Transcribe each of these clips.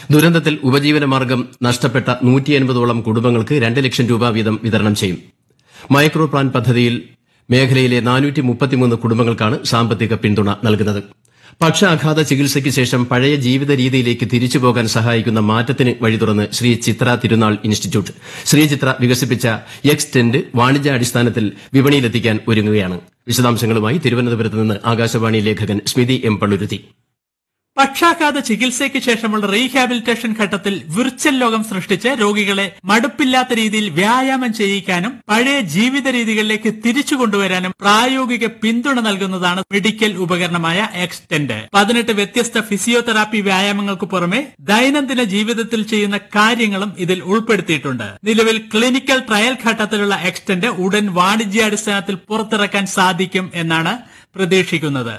ദുരന്തത്തിൽ ഉപജീവനമാർഗം നഷ്ടപ്പെട്ട നൂറ്റിയൻപതോളം കുടുംബങ്ങൾക്ക് രണ്ട് ലക്ഷം രൂപ വീതം വിതരണം ചെയ്യും മൈക്രോ പ്ലാൻ പദ്ധതിയിൽ മേഖലയിലെ നാനൂറ്റി മുപ്പത്തിമൂന്ന് കുടുംബങ്ങൾക്കാണ് സാമ്പത്തിക പിന്തുണ നൽകുന്നത് പക്ഷാഘാത ചികിത്സയ്ക്ക് ശേഷം പഴയ ജീവിത രീതിയിലേക്ക് തിരിച്ചുപോകാൻ സഹായിക്കുന്ന മാറ്റത്തിന് വഴി തുറന്ന് ശ്രീ ചിത്ര തിരുനാൾ ഇൻസ്റ്റിറ്റ്യൂട്ട് ശ്രീ ചിത്ര വികസിപ്പിച്ച എക്സ് ടെന്റ് വാണിജ്യാടിസ്ഥാനത്തിൽ വിപണിയിലെത്തിക്കാൻ ഒരുങ്ങുകയാണ് വിശദാംശങ്ങളുമായി തിരുവനന്തപുരത്ത് നിന്ന് ആകാശവാണി ലേഖകൻ സ്മിതി എം പള്ളുരുത്തി പക്ഷാഘാത ചികിത്സയ്ക്ക് ശേഷമുള്ള റീഹാബിലിറ്റേഷൻ ഘട്ടത്തിൽ വിർച്വൽ ലോകം സൃഷ്ടിച്ച് രോഗികളെ മടുപ്പില്ലാത്ത രീതിയിൽ വ്യായാമം ചെയ്യിക്കാനും പഴയ ജീവിത രീതികളിലേക്ക് തിരിച്ചു കൊണ്ടുവരാനും പ്രായോഗിക പിന്തുണ നൽകുന്നതാണ് മെഡിക്കൽ ഉപകരണമായ എക്സ്റ്റെന്റ് പതിനെട്ട് വ്യത്യസ്ത ഫിസിയോതെറാപ്പി വ്യായാമങ്ങൾക്ക് പുറമെ ദൈനംദിന ജീവിതത്തിൽ ചെയ്യുന്ന കാര്യങ്ങളും ഇതിൽ ഉൾപ്പെടുത്തിയിട്ടുണ്ട് നിലവിൽ ക്ലിനിക്കൽ ട്രയൽ ഘട്ടത്തിലുള്ള എക്സ്റ്റെന്റ് ഉടൻ വാണിജ്യാടിസ്ഥാനത്തിൽ പുറത്തിറക്കാൻ സാധിക്കും എന്നാണ് പ്രതീക്ഷിക്കുന്നത്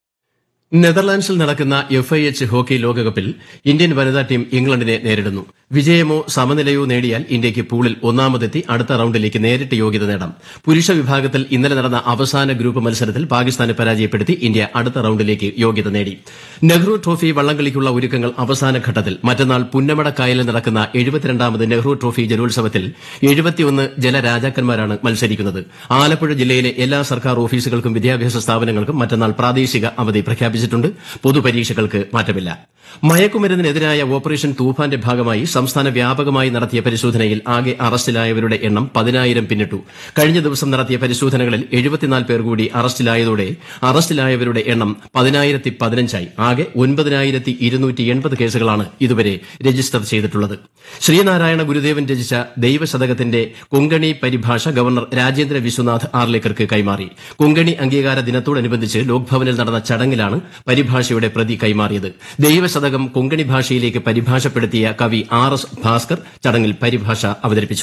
നെതർലാൻഡ്സിൽ നടക്കുന്ന എഫ് ഐ എച്ച് ഹോക്കി ലോകകപ്പിൽ ഇന്ത്യൻ വനിതാ ടീം ഇംഗ്ലണ്ടിനെ നേരിടുന്നു വിജയമോ സമനിലയോ നേടിയാൽ ഇന്ത്യയ്ക്ക് പൂളിൽ ഒന്നാമതെത്തി അടുത്ത റൌണ്ടിലേക്ക് നേരിട്ട് യോഗ്യത നേടാം പുരുഷ വിഭാഗത്തിൽ ഇന്നലെ നടന്ന അവസാന ഗ്രൂപ്പ് മത്സരത്തിൽ പാകിസ്ഥാനെ പരാജയപ്പെടുത്തി ഇന്ത്യ അടുത്ത റൌണ്ടിലേക്ക് യോഗ്യത നേടി നെഹ്റു ട്രോഫി വള്ളംകളിക്കുള്ള ഒരുക്കങ്ങൾ അവസാന ഘട്ടത്തിൽ മറ്റന്നാൾ പുന്നമട കായലിൽ നടക്കുന്ന എഴുപത്തിരണ്ടാമത് നെഹ്റു ട്രോഫി ജലോത്സവത്തിൽ എഴുപത്തിയൊന്ന് ജലരാജാക്കന്മാരാണ് മത്സരിക്കുന്നത് ആലപ്പുഴ ജില്ലയിലെ എല്ലാ സർക്കാർ ഓഫീസുകൾക്കും വിദ്യാഭ്യാസ സ്ഥാപനങ്ങൾക്കും മറ്റന്നാൾ പ്രാദേശിക അവധി പ്രഖ്യാപിച്ചിട്ടുണ്ട് പൊതുപരീക്ഷകൾക്ക് മാറ്റമില്ല മയക്കുമരുന്നിനെതിരായ ഓപ്പറേഷൻ തൂഫാന്റെ ഭാഗമായി സംസ്ഥാന വ്യാപകമായി നടത്തിയ പരിശോധനയിൽ ആകെ അറസ്റ്റിലായവരുടെ എണ്ണം പതിനായിരം പിന്നിട്ടു കഴിഞ്ഞ ദിവസം നടത്തിയ പരിശോധനകളിൽ എഴുപത്തിനാല് പേർ കൂടി അറസ്റ്റിലായതോടെ അറസ്റ്റിലായവരുടെ എണ്ണം പതിനായിരത്തി പതിനഞ്ചായി ആകെ ഒൻപതിനായിരത്തി ഇരുന്നൂറ്റി എൺപത് കേസുകളാണ് ഇതുവരെ രജിസ്റ്റർ ചെയ്തിട്ടുള്ളത് ശ്രീനാരായണ ഗുരുദേവൻ രചിച്ച ദൈവശതകത്തിന്റെ കൊങ്കണി പരിഭാഷ ഗവർണർ രാജേന്ദ്ര വിശ്വനാഥ് ആർലേക്കർക്ക് കൈമാറി കൊങ്കണി അംഗീകാര ദിനത്തോടനുബന്ധിച്ച് ലോക്ഭവനിൽ നടന്ന ചടങ്ങിലാണ് പരിഭാഷയുടെ പ്രതി കൈമാറിയത് ദൈവശതകം കൊങ്കണി ഭാഷയിലേക്ക് പരിഭാഷപ്പെടുത്തിയ കവി ആർ എസ് ഭാസ്കർ ചടങ്ങിൽ പരിഭാഷ അവതരിപ്പിച്ചു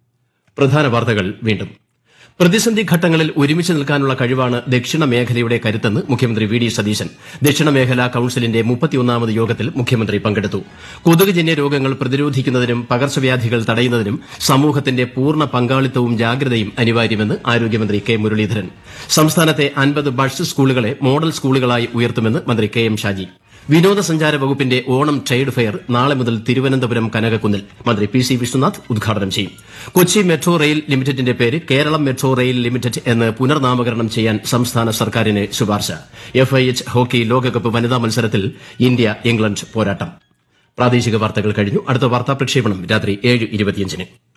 പ്രധാന വാർത്തകൾ വീണ്ടും പ്രതിസന്ധി ഘട്ടങ്ങളിൽ ഒരുമിച്ച് നിൽക്കാനുള്ള കഴിവാണ് ദക്ഷിണ മേഖലയുടെ കരുത്തെന്ന് മുഖ്യമന്ത്രി വി ഡി സതീശൻ ദക്ഷിണ മേഖലാ കൌൺസിലിന്റെ മുപ്പത്തിയൊന്നാമത് യോഗത്തിൽ മുഖ്യമന്ത്രി പങ്കെടുത്തു കൊതുകുജന്യ രോഗങ്ങൾ പ്രതിരോധിക്കുന്നതിനും പകർച്ചവ്യാധികൾ തടയുന്നതിനും സമൂഹത്തിന്റെ പൂർണ്ണ പങ്കാളിത്തവും ജാഗ്രതയും അനിവാര്യമെന്ന് ആരോഗ്യമന്ത്രി കെ മുരളീധരൻ സംസ്ഥാനത്തെ അൻപത് ബഡ്സ് സ്കൂളുകളെ മോഡൽ സ്കൂളുകളായി ഉയർത്തുമെന്ന് മന്ത്രി കെ എം ഷാജി വിനോദസഞ്ചാര വകുപ്പിന്റെ ഓണം ട്രേഡ് ഫെയർ നാളെ മുതൽ തിരുവനന്തപുരം കനകക്കുന്നിൽ മന്ത്രി പി സി വിശ്വനാഥ് ഉദ്ഘാടനം ചെയ്യും കൊച്ചി മെട്രോ റെയിൽ ലിമിറ്റഡിന്റെ പേര് കേരളം മെട്രോ റെയിൽ ലിമിറ്റഡ് എന്ന് പുനർനാമകരണം ചെയ്യാൻ സംസ്ഥാന സർക്കാരിന് ശുപാർശ എഫ് ഐ എച്ച് ഹോക്കി ലോകകപ്പ് വനിതാ മത്സരത്തിൽ ഇന്ത്യ ഇംഗ്ലണ്ട് പോരാട്ടം പ്രാദേശിക വാർത്തകൾ കഴിഞ്ഞു അടുത്ത വാർത്താ പ്രക്ഷേപണം രാത്രി ഏഴ് ഇരുപത്തിയഞ്ചിന്